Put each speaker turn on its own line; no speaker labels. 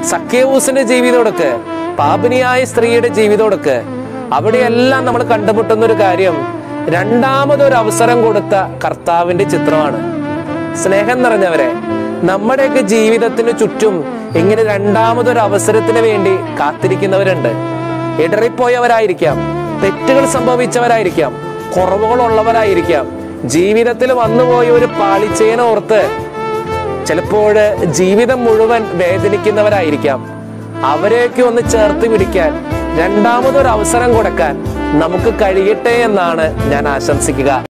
സഖ്യവൂസിന്റെ ജീവിതം എടുക്ക് പാപിനിയായ സ്ത്രീയുടെ ജീവിതം എടുക്ക് അവിടെയെല്ലാം നമ്മൾ കണ്ടുമുട്ടുന്ന ഒരു കാര്യം രണ്ടാമതൊരു അവസരം കൊടുത്ത കർത്താവിന്റെ ചിത്രമാണ് സ്നേഹം നിറഞ്ഞവരെ നമ്മുടെയൊക്കെ ജീവിതത്തിന് ചുറ്റും ഇങ്ങനെ രണ്ടാമതൊരു അവസരത്തിന് വേണ്ടി കാത്തിരിക്കുന്നവരുണ്ട് ഇടറിപ്പോയവരായിരിക്കാം തെറ്റുകൾ സംഭവിച്ചവരായിരിക്കാം കുറവുകളുള്ളവരായിരിക്കാം ജീവിതത്തിൽ വന്നുപോയ ഒരു പാളിച്ചേന ഓർത്ത് ചിലപ്പോൾ ജീവിതം മുഴുവൻ വേദനിക്കുന്നവരായിരിക്കാം അവരെയൊക്കെ ഒന്ന് ചേർത്ത് പിടിക്കാൻ രണ്ടാമതൊരു അവസരം കൊടുക്കാൻ നമുക്ക് കഴിയട്ടെ എന്നാണ് ഞാൻ ആശംസിക്കുക